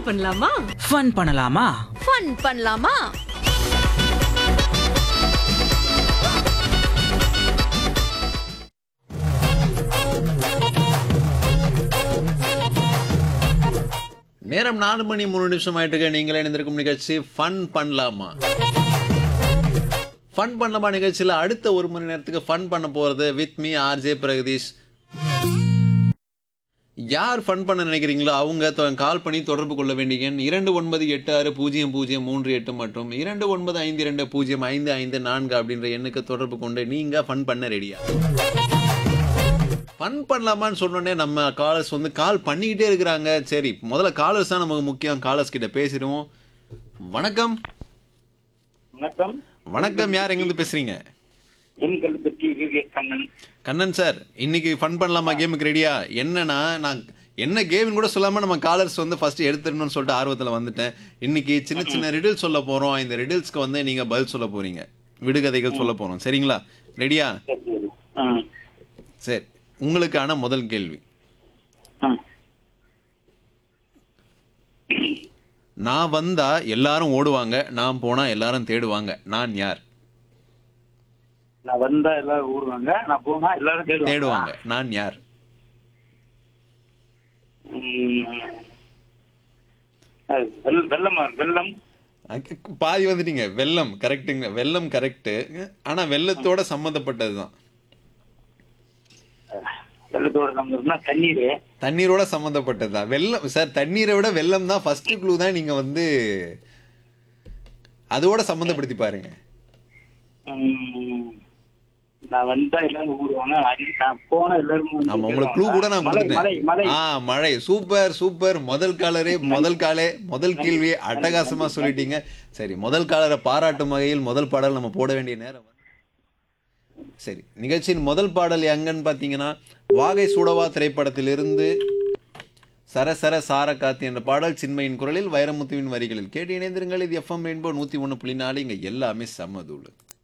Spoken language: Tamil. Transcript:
பண்ணலாமா ஃபன் பண்ணலாமா ஃபன் பண்ணலாமா நேரம் நாலு மணி மூணு நிமிஷம் ஆயிட்டு நீங்களே இணைந்திருக்கும் நிகழ்ச்சி ஃபன் பண்ணலாமா ஃபன் பண்ணலாமா நிகழ்ச்சியில் அடுத்த ஒரு மணி நேரத்துக்கு ஃபன் பண்ண போறது வித் மீ ஆர்ஜே பிரகதீஷ் யார் ஃபன் பண்ண நினைக்கிறீங்களோ அவங்க தொ- கால் பண்ணி தொடர்பு கொள்ள வேண்டிய எண் இரண்டு ஒன்பது எட்டு ஆறு பூஜ்ஜியம் பூஜ்ஜியம் மூன்று எட்டு மற்றும் இரண்டு ஒன்பது ஐந்து இரண்டு பூஜ்ஜியம் ஐந்து ஐந்து நான்கு அப்படின்ற எண்ணுக்கு தொடர்பு கொண்டு நீங்க ஃபன் பண்ண ரெடியா ஃபன் பண்ணலாமான்னு சொன்னோடனே நம்ம காலர்ஸ் வந்து கால் பண்ணிக்கிட்டே இருக்கிறாங்க சரி முதல்ல காலர்ஸ் தான் நமக்கு முக்கியம் காலர்ஸ் கிட்ட பேசிடுவோம் வணக்கம் வணக்கம் வணக்கம் யார் எங்கேருந்து பேசுறீங்க என் கல்பத்தி விவேக் கண்ணன் கண்ணன் சார் இன்னைக்கு ஃபன் பண்ணலாமா கேமுக்கு ரெடியா என்னன்னா நான் என்ன கேம்னு கூட சொல்லாம நம்ம காலர்ஸ் வந்து ஃபர்ஸ்ட் எடுத்துடணும்னு சொல்லிட்டு ஆர்வத்துல வந்துட்டேன் இன்னைக்கு சின்ன சின்ன ரிடில்ஸ் சொல்ல போறோம் இந்த ரிடில்ஸ்க்கு வந்து நீங்க பதில் சொல்ல போறீங்க விடுகதைகள் சொல்ல போறோம் சரிங்களா ரெடியா சரி, சரி. ஆ, சரி உங்களுக்கான முதல் கேள்வி ஆ. நான் வந்தா எல்லாரும் ஓடுவாங்க நான் போனா எல்லாரும் தேடுவாங்க நான் யார் நான் வந்தா எல்லாரும் ஊடுவாங்க நான் போனா எல்லாரும் தேடுவாங்க தேடுவாங்க நான் யார் ம். அது வெள்ள- வெள்ளமா வெள்ளம் அங்க பாதி வந்துட்டீங்க வெள்ளம் கரெக்ட்டுங்க வெள்ளம் கரெக்ட் ஆனா வெள்ளத்தோட சம்மந்தப்பட்டதுதான் வெள்ளத்தோட சம்பந்தம்னா தண்ணீர் தண்ணீரோட சம்மந்தப்பட்டதுதான் வெள்ளம் சார் தண்ணீரை விட வெள்ளம் தான் ஃபர்ஸ்ட் க்ளூ தான் நீங்க வந்து அதோட சம்மந்தப்படுத்தி பாருங்க ம். நான் வந்தா எல்லாரும் ஊடுவாங்க அது- நான் போனா எல்லாரும் வந்து ஆமா உங்களுக்கு க்ளூ கூட நான் மலை மலை கொடுத்துட்டேன் மலை ஆ மழை சூப்பர் சூப்பர் முதல் காலரே முதல் காலே முதல் கேள்வி அட்டகாசமா சொல்லிட்டீங்க சரி முதல் காலரை பாராட்டும் வகையில் முதல் பாடல் நம்ம போட வேண்டிய நேரம் வந்து- சரி நிகழ்ச்சியின் முதல் பாடல் எங்கன்னு பார்த்தீங்கன்னா வாகை சூடவா திரைப்படத்திலிருந்து சர சர சார காத்து என்ற பாடல் சின்மையின் குரலில் வைரமுத்துவின் வரிகளில் கேட்டு இணைந்திருங்கள் இது எஃப்எம் ரெயின்போ நூற்றி ஒன்று புள்ளி நாலு இங்கே எல்லாமே சமதூள்